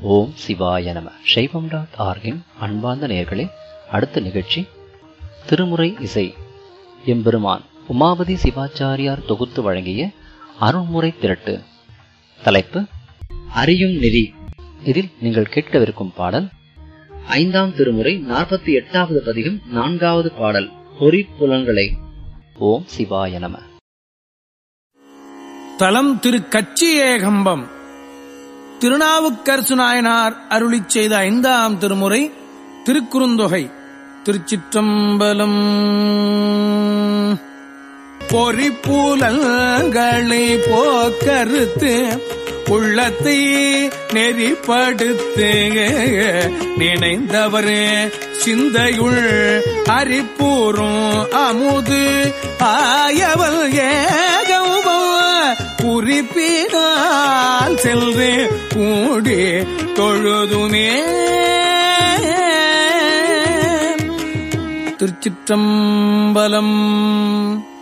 ஓம் சிவாய நம சைவம் டாட் ஆர்கின் அன்பார்ந்த நேயர்களே அடுத்த நிகழ்ச்சி திருமுறை இசை எம்பெருமான் உமாபதி சிவாச்சாரியார் தொகுத்து வழங்கிய அருண்முறை திரட்டு தலைப்பு அறியும் நெறி இதில் நீங்கள் கேட்கவிருக்கும் பாடல் ஐந்தாம் திருமுறை நாற்பத்தி எட்டாவது பதிகம் நான்காவது பாடல் பொறி புலன்களை ஓம் சிவாய நம தலம் திரு கச்சி ஏகம்பம் திருநாவுக்கரசு நாயனார் அருளிச் செய்த ஐந்தாம் திருமுறை திருக்குறுந்தொகை திருச்சிற்றம்பலம் பொறிப்பூலங்களை போக்கருத்து உள்ளத்தை நெறிப்படுத்து நினைந்தவர் சிந்தையுள் அரிப்பூரும் அமுது ஆயவல் ஏகம்பம் குறிப்பினால் செல்று கூடி தொழுதுமே திருச்சிற்றம்பலம்